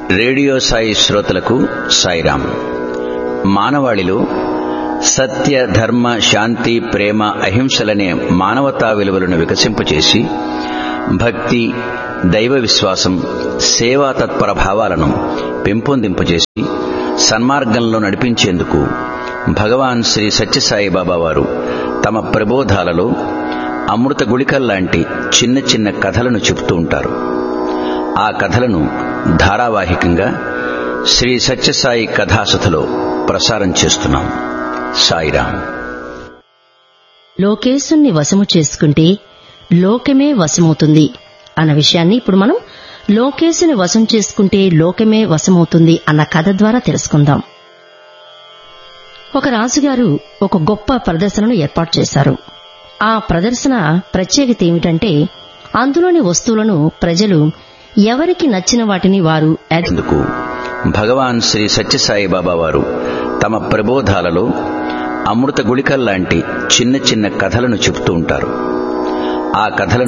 radio Sai శ్రోతలకు సాయిరాం మానవాళిలో సత్య ధర్మ శాంతి ప్రేమ అహింసలనే మానవతా విలువలను వికసింపచేసి భక్తి దైవ విశ్వాసం సేవా తత్పర భావాలను పెంపొందింపజేసి సన్మార్గంలో నడిపించేందుకు భగవాన్ శ్రీ సత్యసాయి బాబా వారు తమ ప్రబోధాలలో అమృత గుళికల్లాంటి చిన్న చిన్న కథలను చెబుతూ ఉంటారు ఆ కథలను ధారావాహికంగా శ్రీ సత్యసాయి కథాసుథలో ప్రసారం చేస్తున్నాం సాయిరాం లోకేశుణ్ణి వశము చేసుకుంటే లోకమే వశమవుతుంది అన్న విషయాన్ని ఇప్పుడు మనం లోకేశుని వశం చేసుకుంటే లోకమే వశమవుతుంది అన్న కథ ద్వారా తెలుసుకుందాం ఒక రాజుగారు ఒక గొప్ప ప్రదర్శనను ఏర్పాటు చేశారు ఆ ప్రదర్శన ప్రత్యేకత ఏమిటంటే అందులోని వస్తువులను ప్రజలు ఎవరికి నచ్చిన వాటిని వారు యాడ్ అందుకు భగవాన్ శ్రీ సత్యసాయి బాబా వారు తమ ప్రబోధాలలో అమృత గుళికల్లాంటి చిన్న చిన్న కథలను చెబుతూ ఉంటారు ఆ కథలను